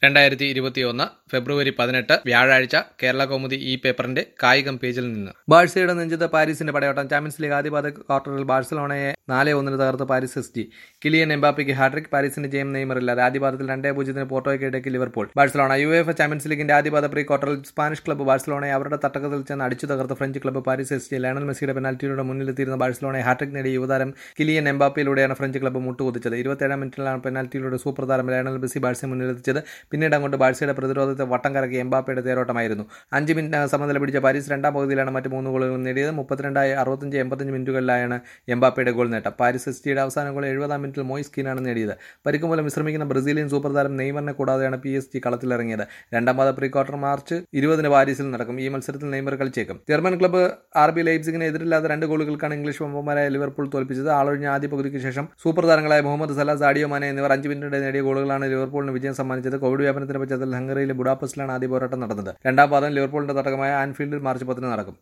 രണ്ടായിരത്തി ഇരുപത്തിയൊന്ന് ഫെബ്രുവരി പതിനെട്ട് വ്യാഴാഴ്ച കേരള കൗമുദി ഈ പേപ്പറിന്റെ കായികം പേജിൽ നിന്ന് ബാഴ്സയുടെ നെഞ്ചത്ത് പാരീസിന്റെ പടയോട്ടം ചാമ്പ്യൻസ് ലീഗ് ആദ്യപാദ ക്വാർട്ടറിൽ ബാഴ്സലോണയെ നാല് ഒന്നിന് തകർത്ത് പാരീസ് എസ് ജി കിലിയൻ എംബാപ്പിക്ക് ഹാട്രിക് പാരീസിന്റെ ജയം നെയ്മറില്ലാതെ ആദ്യപാദത്തിൽ രണ്ടേ പൂജ്യത്തിന് പോർട്ടോയെ കീഴടക്കി Liverpool Barcelona UEFA champions ലീഗിന്റെ ആദ്യപാദ പ്രീ ക്വാർട്ടറിൽ സ്പാനിഷ് ക്ലബ്ബ് ബാഴ്സലോണയെ അവരുടെ തട്ടകത്തിൽ ചെന്ന് അടിച്ചു തകർത്ത French club Paris S G Lionel മെസ്സിയുടെ പെനാൽറ്റിയിലൂടെ മുന്നിലെത്തിയിരുന്ന ബാഴ്സലോണയെ ഹാട്രിക് നേടിയ യുവതാരം കിലിയൻ എംബാപ്പിയിലൂടെയാണ് ഫ്രഞ്ച് ക്ലബ്ബ് മുട്ടുകുതിച്ചത് ഇരുപത്തേഴാം മിനിറ്റിലാണ് പെനാൽറ്റിയിലൂടെ സൂപ്പർ താരം ലയണൽ മെസ്സി ബാഴ്സയെ മുന്നിലെത്തിച്ചത് പിന്നീട് അങ്ങോട്ട് ബാഴ്സയുടെ പ്രതിരോധത്തെ വട്ടം കറക്കി എംബാപ്പയുടെ തേരോട്ടമായിരുന്നു അഞ്ച് മിനിറ്റ് സമനില പിടിച്ച പാരീസ് രണ്ടാം പകുതിയിലാണ് മറ്റ് മൂന്ന് ഗോളുകൾ നേടിയത് മുപ്പത്തിരണ്ടായി അറുപത്തഞ്ച് എൺപത്തഞ്ച് മിനിറ്റുകളിലായാണ് എംബാപ്പയുടെ ഗോൾ നേട്ടം പാരീസ് എസ് ടിയുടെ അവസാന ഗോൾ എഴുപതാം മിനിറ്റിൽ മോയിസ് കീനാണ് നേടിയത് പരിക്ക് മൂലം വിശ്രമിക്കുന്ന ബ്രസീലിയൻ സൂപ്പർ താരം നെയ്മറിനെ കൂടാതെയാണ് പി എസ് ജി കളത്തിലിറങ്ങിയത് രണ്ടാം പാദ പ്രീ ക്വാർട്ടർ മാർച്ച് ഇരുപതിന് പാരീസിൽ നടക്കും ഈ മത്സരത്തിൽ നെയ്മർ കളിച്ചേക്കും ജർമ്മൻ ക്ലബ്ബ് ആർ ബി ലൈപ്സിഗിന് എതിരില്ലാത്ത രണ്ട് ഗോളുകൾക്കാണ് ഇംഗ്ലീഷ് വമ്പന്മാരായ ലിവർപൂൾ തോൽപ്പിച്ചത് ആളൊഴിഞ്ഞ ആദ്യ പകുതിക്ക് ശേഷം സൂപ്പർ താരങ്ങളായ മുഹമ്മദ് സലാ സാഡിയോ മാനെ എന്നിവർ അഞ്ച് മിനിറ്റിടെ നേടിയ ഗോളുകളാണ് ലിവർപൂളിന് വിജയം സമ്മാനിച്ചത് കോവിഡ് വ്യാപനത്തിന്റെ പശ്ചാത്തലത്തിൽ ഹംഗറിയിലെ ബുഡാപസ്റ്റിലാണ് ആദ്യ പോരാട്ടം നടന്നത് രണ്ടാം പാദം ലിവർപൂളിന്റെ തടകമായ ആൻഫീൽഡിൽ മാർച്ച് പത്തിന് നടക്കും